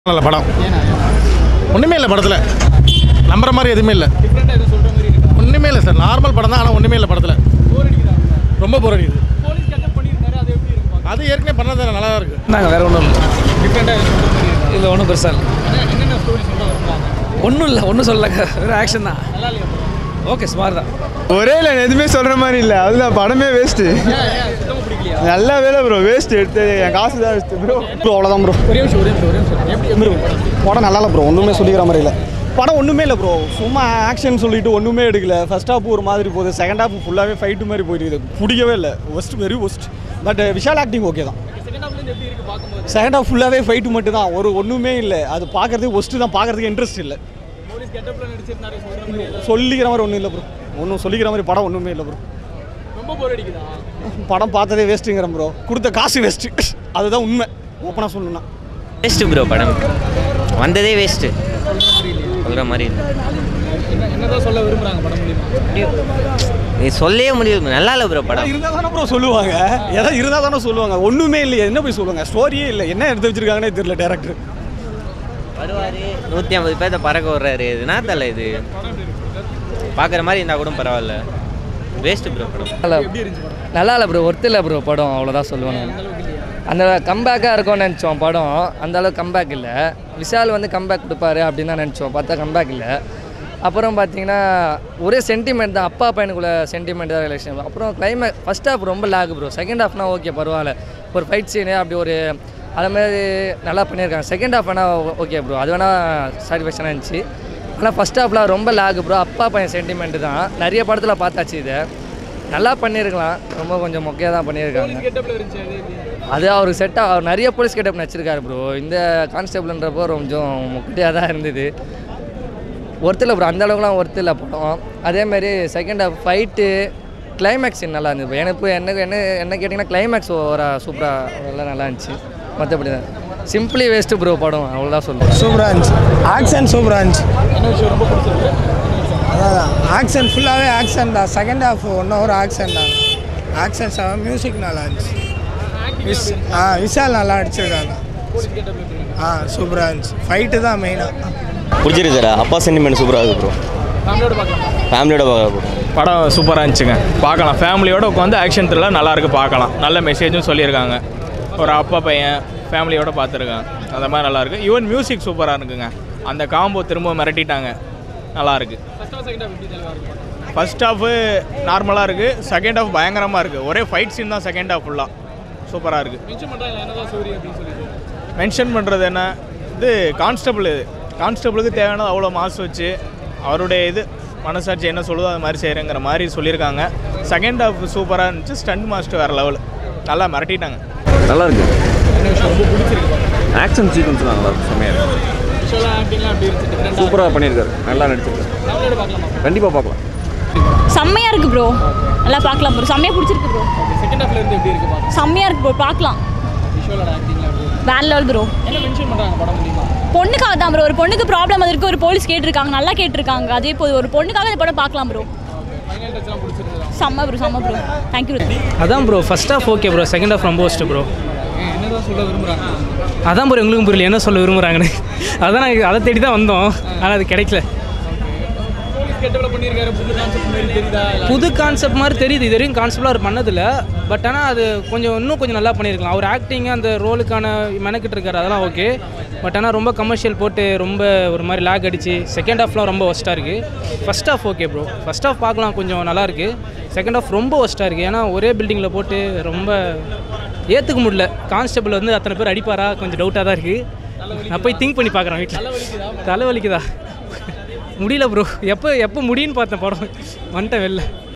நல்ல படம் ஒன்றுமே இல்லை படத்தில் நம்புற மாதிரி எதுவுமே இல்லை டிஃப்ரெண்டாக எதுவும் சொல்கிற மாதிரி இருக்கா ஒன்றுமே இல்லை சார் நார்மல் படம் தான் ஆனால் ஒன்றுமே இல்லை படத்தில் போர் அடிக்குதா ரொம்ப போர் அடிக்குது போலீஸ் கேட்டப் பண்ணியிருந்தாரு அது எப்படி இருக்கும் அது ஏற்கனவே பண்ணது நல்லா தான் இருக்குது நாங்கள் வேறு ஒன்றும் இல்லை டிஃப்ரெண்டாக எதுவும் சொல்கிற மாதிரி இருக்கா இல்லை ஒன்றும் பெருசாக இல்லை என்ன- என்னென்ன ஸ்டோரி சொல்ல வருவாங்க ஒன்றும் இல்லை ஒன்றும் சொல்லலங்க வெறும் ஆக்ஷன் தான் நல்லா இல்லையா bro? ஓகே ஸ்மார் தான் ஒரே இல்லை எதுவுமே சொல்கிற மாதிரி இல்லை அதுதான் படமே வேஸ்ட்டு ஏன் ஏன் சுத்தமாக பிடிக்கலையா நல்ல வேலை ப்ரோ வேஸ்ட் எடுத்து என் காசு தான் வேஸ்ட்டு ப்ரோ ப்ரோ அவ்வளோதான் ப்ரோ ஒரே நிமிஷம் ஒரே நிமிஷம் ஒரே நிமிஷம் எப்படி எப்படி இருக்கும் படம்? படம் நல்லா இல்லை ப்ரோ ஒன்றுமே சொல்லிக்கிற மாதிரி இல்லை படம் ஒன்றுமே இல்லை ப்ரோ சும்மா ஆக்ஷன் சொல்லிட்டு ஒன்றுமே எடுக்கல ஃபர்ஸ்ட் ஹாப் ஒரு மாதிரி போகுது செகண்ட் ஹாப் ஃபுல்லாகவே ஃபைட்டு மாதிரி போயிட்டு இருக்குது பிடிக்கவே இல்லை worst very worst but Vishal acting okay தான் செகண்ட் ஹாஃப்லேருந்து எப்படி இருக்கு பார்க்கும்போது செகண்ட் ஹாஃப் ஃபுல்லாகவே ஃபைட்டு மட்டும் தான் ஒரு ஒன்றுமே இல்லை அது பார்க்குறதுக்கு ஒஸ்ட்டு தான் பார்க்குறதுக்கு இன்ட்ரெஸ்ட் இல்லை போலீஸ் கெட்டப்பில் நடிச்சிருந்தாரு சொல்கிற மாதிரி இல்லை. சொல்லிக்கிற மாதிரி ஒன்றும் இல்லை ப்ரோ ஒன்றும் சொல்லிக்கிற மாதிரி படம் ஒன்றுமே இல்லை ப்ரோ ரொம்ப போர் அடிக்குதா படம் பார்த்ததே வேஸ்ட்டுங்கிறேன் ப்ரோ கொடுத்த காசு வேஸ்ட்டு அதுதான் உண்மை ஓப்பனாக சொல்லணும்னா வேஸ்ட்டு ப்ரோ படம் வந்ததே வேஸ்ட்டு சொல்கிற மாதிரி இல்லை என்ன என்னதான் சொல்ல விரும்புகிறாங்க படம் மூலியமா நீ சொல்லவே முடியாது நல்லா இல்லை ப்ரோ படம் இருந்தால் தானே ப்ரோ சொல்லுவாங்க ஏதாவது இருந்தால் தானே சொல்லுவாங்க ஒன்றுமே இல்லையே என்ன போய் சொல்லுவாங்க ஸ்டோரியே இல்லை என்ன எடுத்து வச்சிருக்காங்கன்னே தெரியல டேரக்டர் வருவார் நூற்றி ஐம்பது பேர்த்த பறக்க விட்றாரு இதுனா தலை இது பார்க்குற மாதிரி இருந்தால் கூட பரவாயில்ல வேஸ்ட்டு ப்ரோ படம் நல்லா நல்லா இல்லை ப்ரோ ஒர்த்து இல்லை ப்ரோ படம் அவ்வளோதான் சொல்லுவேன் நான். அந்த கம்பேக்காக இருக்கும்னு நினச்சோம் படம் அந்த அளவுக்கு கம்பேக் இல்லை விஷால் வந்து கம்பேக் கொடுப்பாரு அப்படின்னு தான் நினச்சோம் பார்த்தா கம்பேக் இல்லை அப்புறம் பார்த்தீங்கன்னா ஒரே சென்டிமெண்ட் தான் அப்பா பையனுக்குள்ள சென்டிமெண்ட் தான் ரிலேஷன் அப்புறம் கிளைமேக் ஃபஸ்ட் ஹாஃப் ரொம்ப லேக் ப்ரோ செகண்ட் ஹாஃப்னா ஓகே பரவாயில்ல ஒரு ஃபைட் சீனு அப்படி ஒரு அது மாதிரி நல்லா பண்ணியிருக்காங்க செகண்ட் ஹாஃப் வேணால் ஓகே ப்ரோ அது வேணால் சாட்டிஸ்ஃபேக்ஷனாக இருந்துச்சு ஆனால் ஃபஸ்ட் ஹாஃபில் ரொம்ப லேக் ப்ரோ அப்பா பையன் சென்டிமெண்ட் தான் நிறைய படத்தில் பார்த்தாச்சு இதை நல்லா பண்ணியிருக்கலாம் ரொம்ப கொஞ்சம் மொக்கையாக தான் பண்ணியிருக்காங்க கெட்டப்பில் இருந்துச்சு அது எப்படி அது அவருக்கு செட்டாக அவர் நிறைய போலீஸ் கெட்டப் நடிச்சிருக்காரு ப்ரோ இந்த கான்ஸ்டபிள்ன்றப்போ கொஞ்சம் மொக்கையாக தான் இருந்தது ஒருத்தில் ப்ரோ அந்த அளவுக்குலாம் ஒருத்தில் படம் அதேமாரி செகண்ட் ஹாஃப் ஃபைட்டு கிளைமேக்ஸ் நல்லா இருந்தது bro. எனக்கு என்ன என்ன என்ன கேட்டிங்கன்னா கிளைமேக்ஸ் ஒரு சூப்பராக எல்லாம் நல்லா இருந்துச்சு மற்றபடி தான் சிம்பிளி வேஸ்ட்டு ப்ரோ படம் அவ்வளோதான் சொல்லுவேன் சூப்பராக இருந்துச்சு ஆக்ஷன் சூப்பராக இருந்துச்சு என்ன விஷயம் ரொம்ப பிடிச்சிருக்கு அதான் ஆக்ஷன் ஃபுல்லாகவே ஆக்ஷன் தான் second half one hour action தான் ஆக்ஷன் செவன் மியூசிக் நல்லா இருந்துச்சு விஷ் ஆ விஷால் நல்லா அடிச்சிருக்காங்க போலீஸ் கெட்டப்பில் எப்படி இருக்கு ஆ சூப்பராக இருந்துச்சு ஃபைட்டு தான் மெயினாக பிடிச்சிருக்கு சார் அப்பா சென்டிமெண்ட் சூப்பராக இருக்குது ப்ரோ ஃபேமிலியோட பார்க்கலாம் ஃபேமிலியோட பார்க்கலாம் ப்ரோ படம் சூப்பராக இருந்துச்சுங்க பார்க்கலாம் ஃபேமிலியோட உட்காந்து ஆக்ஷன் த்ரில்லர் நல்லா இருக்கு பார்க்கலாம் நல்ல மெசேஜும் சொல்லியிருக்காங்க ஒரு அப்பா பையன் ஃபேமிலியோட பார்த்துருக்கான் அந்த மாதிரி நல்லா இருக்கு ஈவன் மியூசிக் சூப்பராக இருக்குங்க அந்த காம்போ திரும்ப மிரட்டிட்டாங்க நல்லா இருக்கு ஃபர்ஸ்ட் ஹாஃப் செகண்ட் ஹாஃப் எப்படி தெளிவாக இருக்கும் ஃபர்ஸ்ட் ஹாஃபு நார்மலாக இருக்குது செகண்ட் ஹாஃப் பயங்கரமாக இருக்குது ஒரே ஃபைட் சீன் தான் செகண்ட் ஹாஃப் ஃபுல்லாக சூப்பராக இருக்குது மென்ஷன் பண்ணுறாங்க என்னதான் ஸ்டோரி அப்படின்னு சொல்லிட்டு மென்ஷன் பண்ணுறது என்ன இது கான்ஸ்டபிள் இது கான்ஸ்டபிளுக்கு தேவையானது அவ்வளோ மாசு வச்சு அவருடைய இது மனசாட்சி என்ன சொல்லுதோ அது மாதிரி செய்கிறேங்கிற மாதிரி சொல்லியிருக்காங்க செகண்ட் ஹாஃப் சூப்பராக இருந்துச்சு ஸ்டண்ட் மாஸ்டர் வேறு லெவல் நல்லா மிரட்டிட்டாங்க நல்லா இருக்கு என்ன விஷயம் ரொம்ப பிடிச்சிருக்கு படம் ஆக்ஷன் சீக்வன்ஸ் நல்லா இருக்கு செம்மையாக இருக்கு விஷுவலாக ஆக்டிங்லாம் எப்படி இருந்துச்சு டிஃப்ரெண்டாக சூப்பராக பண்ணியிருக்காரு நல்லா நடிச்சிருக்காரு ஃபேமிலியோட பார்க்கலாமா கண்டிப்பாக பார்க்கலாம் செம்மையா இருக்கு ப்ரோ நல்லா பார்க்கலாம் ப்ரோ செம்மையா பிடிச்சிருக்கு ப்ரோ செகண்ட் ஹாஃப்ல இருந்து எப்படி இருக்கு பார்க்கலாம் செம்மையா இருக்கு ப்ரோ பார்க்கலாம் விஷுவலோட ஆக்டிங்லாம் எப்படி இருக்கு வேற லெவல் ப்ரோ என்ன மென்ஷன் பண்ணுறாங்க படம் மூலியமா பொண்ணுக்காக தான் ப்ரோ ஒரு பொண்ணுக்கு ப்ராப்ளம் இருக்கு ஒரு போலீஸ் கேட்டிருக்காங்க நல்லா கேட்டிருக்காங்க அதே போது ஒரு பொண்ணுக்காக இந்த படம் பார்க்கலாம் ப்ரோ ஃபைனல் டச்லாம் பிடிச்சிருந்ததா செம்ம ப்ரோ செம்ம ப்ரோ தேங்க்யூ அதான் bro first half okay bro second half ரொம்ப ஒஸ்ட்டு ப்ரோ ஏன் என்னதான் சொல்ல விரும்புகிறாங்க அதான் ப்ரோ எங்களுக்கும் புரியல என்ன சொல்ல விரும்புகிறாங்கன்னு அதான் நாங்கள் அதை தேடி தான் வந்தோம் ஆனால் அது கிடைக்கல போலீஸ் கெட்டப்பில் பண்ணியிருக்காரு புது கான்செப்ட் மாதிரி தெரியுதா இல்ல புது கான்செப்ட் மாதிரி தெரியுது இது வரைக்கும் கான்செப்டாக அவர் பண்ணதில்ல பட் ஆனால் அது கொஞ்சம் இன்னும் கொஞ்சம் நல்லா பண்ணியிருக்கலாம் அவர் ஆக்டிங் அந்த ரோலுக்கான மெனக்கிட்டு இருக்காரு அதெல்லாம் ஓகே பட் ஆனால் ரொம்ப கமர்ஷியல் போட்டு ரொம்ப ஒரு மாதிரி லேக் அடிச்சு செகண்ட் ஹாஃப்லாம் ரொம்ப ஒஸ்ட்டாக இருக்குது first half okay bro first half பார்க்கலாம் கொஞ்சம் நல்லா இருக்குது செகண்ட் ஹாஃப் ரொம்ப ஒஸ்ட்டாக இருக்குது ஏன்னா ஒரே பில்டிங்கில் போட்டு ரொம்ப ஏற்றுக்க முடியல கான்ஸ்டபிள் வந்து அத்தனை பேர் அடிப்பாரா கொஞ்சம் டவுட்டாக தான் இருக்குது நான் போய் திங்க் பண்ணி பார்க்குறேன் வீட்டில் தலை வலிக்குதா முடியல ப்ரோ எப்போ எப்போ முடியும்னு பார்த்தேன் படம் வந்துட்டேன் வெளில